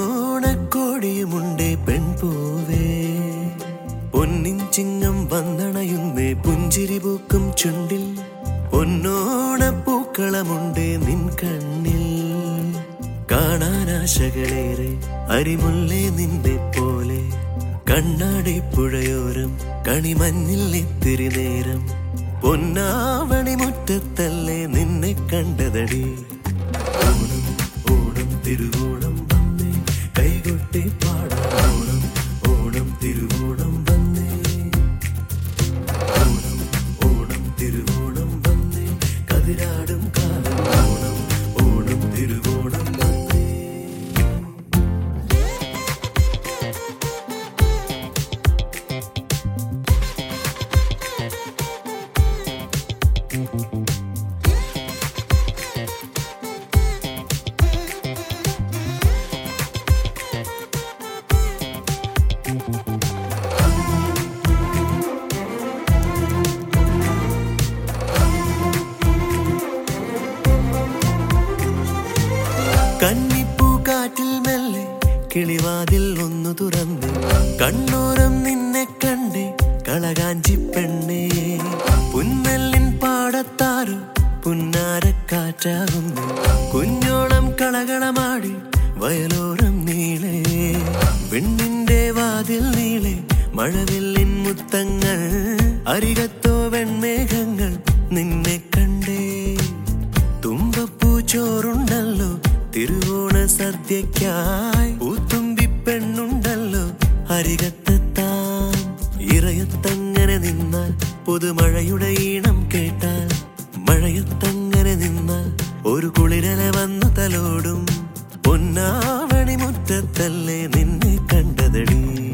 പൊന്നോണക്കോടിയുമുണ്ടേ പെൺപൂവേ പൊന്നിൻ ചിങ്ങം വന്നണയുന്നേ പുഞ്ചിരി പൂക്കും ചുണ്ടിൽ പൊന്നോണപ്പൂക്കളമുണ്ടേ നിൻ കണ്ണിൽ കാണാനാശകളേറെ അരിമുല്ലേ നിന്നെ പോലെ കണ്ണാടി പുഴയോരം കണിമഞ്ഞിൽ ഇത്തിരി നേരം പൊന്നാവണി മുറ്റത്തല്ലേ നിന്നെ കണ്ടതടി ഓണം ഓണം തിരുവോണം വന്നേ കൈകൊട്ടി പാടാം ഓണം ഓണം തിരുവോണം വന്നേ ഓണം ഓണം തിരുവോണം വന്നേ കതിരാടും കാലം ഓണം ഓണം തിരുവോണം വന്നേ കന്നിപ്പൂ കാറ്റിൽ മെല്ലെ കിളിവാതിൽ ഒന്ന് തുറന്ന് കണ്ണോരം നിന്നെ കണ്ടേ കളകാഞ്ചി പെണ്ണേ പുന്നല്ലിൻ പാടത്താറ് പുന്നാരക്കാറ്റാകുന്നു കുഞ്ഞോളം കളകളമാടി വയലോരം നീളെ വെണ്ണിന്റെ വാതിൽ നീളെ മഴവില്ലിൻ മുത്തങ്ങൾ അരികത്തോ വെൺമേഘങ്ങൾ നിന്നെ കണ്ടേ തുമ്പപ്പൂ ചോറുണ്ടല്ലോ തിരുവോണ സദ്യക്കായി പൂത്തുമ്പി പെണ്ണുണ്ടല്ലോ അരികത്തെത്താൻ ഇറയത്തങ്ങനെ നിന്നാൽ പുതുമഴയുടെ ഈണം കേട്ടാൽ മഴയത്തങ്ങനെ നിന്നാൽ ഒരു കുളിരല വന്നു തലോടും പൊന്നാവണി മുറ്റത്തല്ലേ നിന്നെ കണ്ടതടി